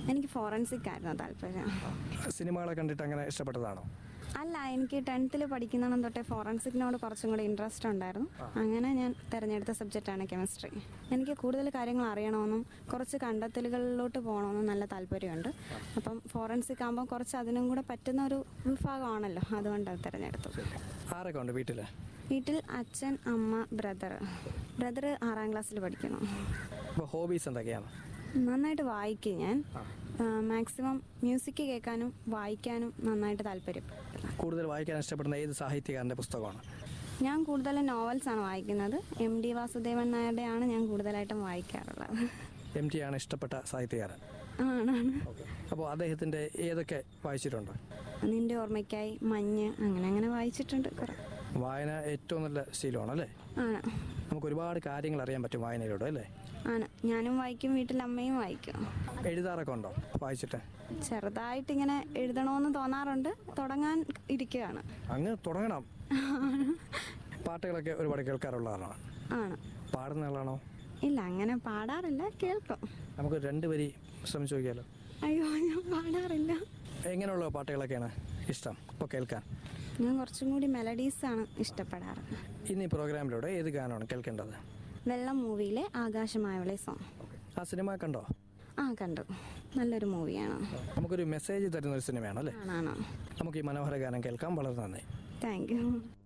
എനിക്ക് ഫോറൻസിക് ആയിരുന്നു താല്പര്യം സിനിമകളെ കണ്ടിട്ട് അങ്ങനെ ഇഷ്ടപ്പെട്ടതാണോ അല്ല എനിക്ക് ടെൻത്തിൽ പഠിക്കുന്നതും തൊട്ടേ ഫോറൻസിക്കിനോട് കുറച്ചും കൂടി ഇൻട്രസ്റ്റ് ഉണ്ടായിരുന്നു അങ്ങനെ ഞാൻ തിരഞ്ഞെടുത്ത സബ്ജക്റ്റാണ് കെമിസ്ട്രി എനിക്ക് കൂടുതൽ കാര്യങ്ങൾ അറിയണമെന്നും കുറച്ച് കണ്ടെത്തലുകളിലോട്ട് പോകണമെന്നും നല്ല താല്പര്യമുണ്ട് അപ്പം ഫോറൻസിക് ആകുമ്പോൾ കുറച്ച് അതിനും കൂടെ പറ്റുന്ന ഒരു വിഭാഗമാണല്ലോ അതുകൊണ്ടാണ് തിരഞ്ഞെടുത്തത് ആരൊക്കെ ഉണ്ട് വീട്ടിൽ വീട്ടിൽ അച്ഛൻ അമ്മ ബ്രദർ ബ്രദർ ആറാം ക്ലാസ്സിൽ പഠിക്കുന്നു അപ്പോൾ ഹോബീസ് എന്തൊക്കെയാണ് നന്നായിട്ട് വായിക്കും ഞാൻ മാക്സിമം മ്യൂസിക് കേൾക്കാനും വായിക്കാനും നന്നായിട്ട് താല്പര്യം കൂടുതൽ വായിക്കാൻ ഇഷ്ടപ്പെടുന്ന ഏത് സാഹിത്യകാരൻ്റെ പുസ്തകമാണ് ഞാൻ കൂടുതലും നോവൽസാണ് വായിക്കുന്നത് എം ഡി വാസുദേവൻ നായരുടെയാണ് ഞാൻ കൂടുതലായിട്ടും വായിക്കാറുള്ളത് എം ടി ആണ് ഇഷ്ടപ്പെട്ട സാഹിത്യകാരൻ ആണാണ് അപ്പോൾ അദ്ദേഹത്തിൻ്റെ ഏതൊക്കെ വായിച്ചിട്ടുണ്ട് നിന്റെ ഓർമ്മയ്ക്കായി മഞ്ഞ് അങ്ങനെ അങ്ങനെ വായിച്ചിട്ടുണ്ട് കുറെ വായന ഏറ്റവും നല്ല ശീലമാണ് അല്ലേ ആണ് നമുക്ക് ഒരുപാട് കാര്യങ്ങൾ അറിയാൻ പറ്റും വായനയിലൂടെ അല്ലേ ആണ് ഞാനും വായിക്കും വീട്ടിൽ അമ്മയും വായിക്കും എഴുതാറൊക്കെ ഉണ്ടോ വായിച്ചിട്ട് ചെറുതായിട്ട് ഇങ്ങനെ എഴുതണമെന്ന് തോന്നാറുണ്ട് തുടങ്ങാൻ ഇരിക്കുകയാണ് അങ്ങ് തുടങ്ങണം പാട്ടുകളൊക്കെ ഒരുപാട് കേൾക്കാറുള്ളതാണോ ആണ് പാടുന്ന ആളാണോ ഇല്ല അങ്ങനെ പാടാറില്ല കേൾക്കും നമുക്ക് രണ്ട് വരി ശ്രമിച്ചു നോക്കിയാലോ അയ്യോ ഞാൻ പാടാറില്ല എങ്ങനെയുള്ള പാട്ടുകളൊക്കെയാണ് ഇഷ്ടം ഇപ്പോൾ കേൾക്കാൻ ഞാൻ കുറച്ചും കൂടി മെലഡീസാണ് ഇഷ്ടപ്പെടാറ് ഇന്ന് ഈ പ്രോഗ്രാമിലൂടെ ഏത് ഗാനമാണ് കേൾക്കേണ്ടത് വെള്ളം മൂവിയിലെ ആകാശമായവളെ സോങ് ആ സിനിമ കണ്ടോ ആ കണ്ടു നല്ലൊരു മൂവിയാണ് നമുക്കൊരു മെസ്സേജ് തരുന്ന ഒരു സിനിമയാണ് അല്ലേ ആണാണോ നമുക്ക് ഈ മനോഹര ഗാനം കേൾക്കാം വളരെ നന്ദി താങ്ക് യു